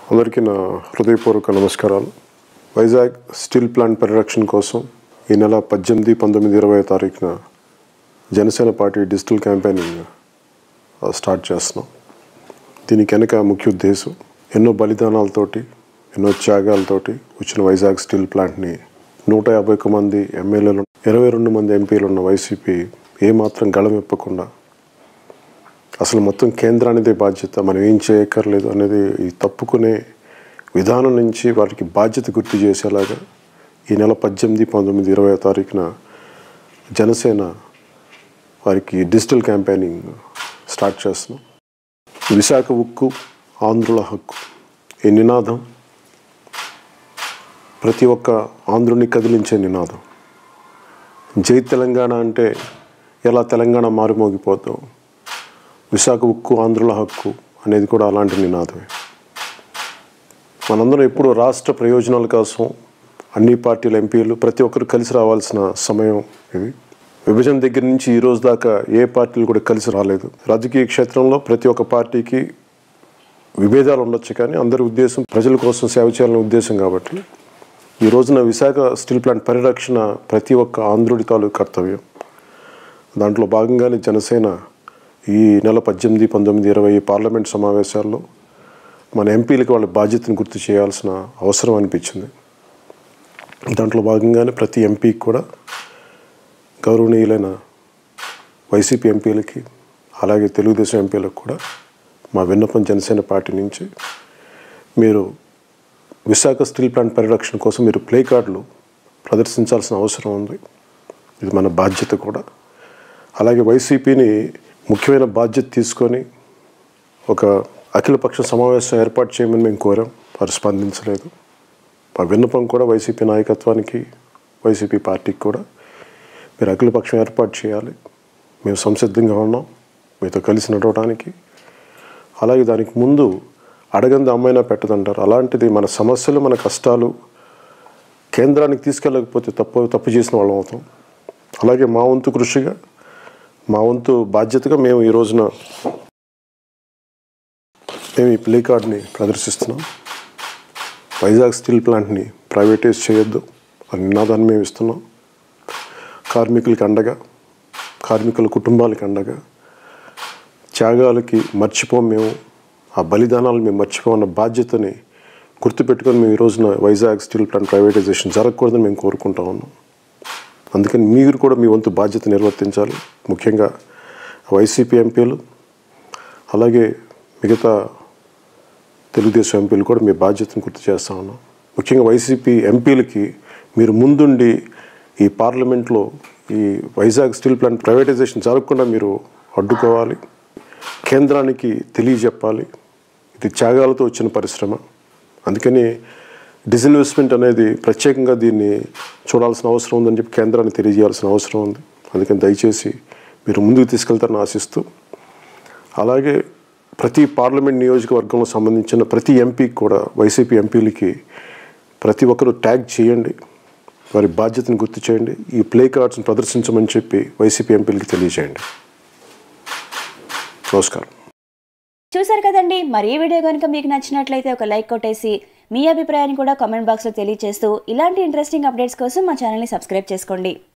అందరికీ నా హృదయపూర్వక నమస్కారాలు వైజాగ్ స్టీల్ ప్లాంట్ పరిరక్షణ కోసం ఈ నెల పద్దెనిమిది పంతొమ్మిది ఇరవై తారీఖున జనసేన పార్టీ డిజిటల్ క్యాంపెయినింగ్ ఆ, స్టార్ట్ చేస్తున్నాం దీనికి వెనక ముఖ్య ఉద్దేశం ఎన్నో బలిదానాలతోటి ఎన్నో త్యాగాలతోటి వచ్చిన వైజాగ్ స్టీల్ ప్లాంట్ని నూట యాభై ఒక్క మంది ఎమ్మెల్యేలు ఇరవై రెండు మంది ఎంపీలు ఉన్న వైసీపీ ఏమాత్రం గళమెప్పకుండా అసలు మొత్తం కేంద్రానిదే బాధ్యత మనం ఏం చేయక్కర్లేదు అనేది ఈ తప్పుకునే విధానం నుంచి వారికి బాధ్యత గుర్తు చేసేలాగా ఈ నెల పద్దెనిమిది పంతొమ్మిది ఇరవై తారీఖున జనసేన వారికి డిజిటల్ క్యాంపెయినింగ్ స్టార్ట్ చేస్తున్నాం విశాఖ ఉక్కు ఆంధ్రుల హక్కు ఈ నినాదం ప్రతి ఒక్క ఆంధ్రుని కదిలించే నినాదం జై తెలంగాణ అంటే ఎలా తెలంగాణ మారుమోగిపోతాం విశాఖ ఉక్కు ఆంధ్రుల హక్కు అనేది కూడా అలాంటి నినాదమే మనందరం ఎప్పుడు రాష్ట్ర ప్రయోజనాల కోసం అన్ని పార్టీల ఎంపీలు ప్రతి ఒక్కరు కలిసి రావాల్సిన సమయం ఇది విభజన దగ్గర నుంచి ఈ రోజు దాకా ఏ పార్టీలు కూడా కలిసి రాలేదు రాజకీయ క్షేత్రంలో ప్రతి ఒక్క పార్టీకి విభేదాలు ఉండొచ్చు కానీ అందరి ఉద్దేశం ప్రజల కోసం సేవ చేయాలనే ఉద్దేశం కాబట్టి ఈ రోజున విశాఖ స్టీల్ ప్లాంట్ పరిరక్షణ ప్రతి ఒక్క ఆంధ్రుడి తాలూకు కర్తవ్యం దాంట్లో భాగంగానే జనసేన ఈ నెల పద్దెనిమిది పంతొమ్మిది ఇరవై పార్లమెంట్ సమావేశాల్లో మన ఎంపీలకు వాళ్ళ బాధ్యతను గుర్తు చేయాల్సిన అవసరం అనిపించింది దాంట్లో భాగంగానే ప్రతి ఎంపీకి కూడా గౌరవనీయులైన వైసీపీ ఎంపీలకి అలాగే తెలుగుదేశం ఎంపీలకు కూడా మా విన్నపం జనసేన పార్టీ నుంచి మీరు విశాఖ స్టీల్ ప్లాంట్ పరిరక్షణ కోసం మీరు ప్లే కార్డులు ప్రదర్శించాల్సిన అవసరం ఉంది ఇది మన బాధ్యత కూడా అలాగే వైసీపీని ముఖ్యమైన బాధ్యత తీసుకొని ఒక అఖిలపక్ష సమావేశం ఏర్పాటు చేయమని మేము కోరాం వారు స్పందించలేదు మా విన్నపం కూడా వైసీపీ నాయకత్వానికి వైసీపీ పార్టీకి కూడా మీరు అఖిలపక్షం ఏర్పాటు చేయాలి మేము సంసిద్ధంగా ఉన్నాం మీతో కలిసి నడవడానికి అలాగే దానికి ముందు అడగంది అమ్మైనా పెట్టదంటారు అలాంటిది మన సమస్యలు మన కష్టాలు కేంద్రానికి తీసుకెళ్ళకపోతే తప్పు తప్పు చేసిన వాళ్ళం అవుతాం అలాగే మా వంతు కృషిగా మా వంతు బాధ్యతగా మేము ఈ రోజున మేము ఈ ప్లే కార్డ్ని ప్రదర్శిస్తున్నాం వైజాగ్ స్టీల్ ప్లాంట్ని ప్రైవేటైజ్ చేయొద్దు అని నినాదాన్ని మేము ఇస్తున్నాం కార్మికులకి అండగా కార్మికుల కుటుంబాలకి అండగా త్యాగాలకి మర్చిపోం మేము ఆ బలిదానాలు మేము మర్చిపోమన్న బాధ్యతని గుర్తుపెట్టుకొని మేము ఈ రోజున వైజాగ్ స్టీల్ ప్లాంట్ ప్రైవేటైజేషన్ జరగకూడదని మేము కోరుకుంటా ఉన్నాం అందుకని మీరు కూడా మీ వంతు బాధ్యత నిర్వర్తించాలి ముఖ్యంగా వైసీపీ ఎంపీలు అలాగే మిగతా తెలుగుదేశం ఎంపీలు కూడా మీ బాధ్యతను గుర్తు చేస్తా ఉన్నాం ముఖ్యంగా వైసీపీ ఎంపీలకి మీరు ముందుండి ఈ పార్లమెంట్లో ఈ వైజాగ్ స్టీల్ ప్లాంట్ ప్రైవేటైజేషన్ జరగకుండా మీరు అడ్డుకోవాలి కేంద్రానికి తెలియజెప్పాలి ఇది త్యాగాలతో వచ్చిన పరిశ్రమ అందుకని డిజిన్వెస్ట్మెంట్ అనేది ప్రత్యేకంగా దీన్ని చూడాల్సిన అవసరం ఉందని చెప్పి కేంద్రాన్ని తెలియజేయాల్సిన అవసరం ఉంది అందుకని దయచేసి మీరు ముందుకు తీసుకెళ్తారని ఆశిస్తూ అలాగే ప్రతి పార్లమెంట్ నియోజకవర్గంలో సంబంధించిన ప్రతి ఎంపీకి కూడా వైసీపీ ఎంపీలకి ప్రతి ఒక్కరూ ట్యాగ్ చేయండి వారి బాధ్యతను గుర్తు చేయండి ఈ ప్లే కార్డ్స్ని ప్రదర్శించమని చెప్పి వైసీపీ ఎంపీలకి తెలియజేయండి నమస్కారం చూసారు కదండి మరి ఈ వీడియో కనుక మీకు నచ్చినట్లయితే ఒక లైక్ కొట్టేసి మీ అభిప్రాయాన్ని కూడా కామెంట్ బాక్స్లో తెలియజేస్తూ ఇలాంటి ఇంట్రెస్టింగ్ అప్డేట్స్ కోసం మా ఛానల్ని సబ్స్క్రైబ్ చేసుకోండి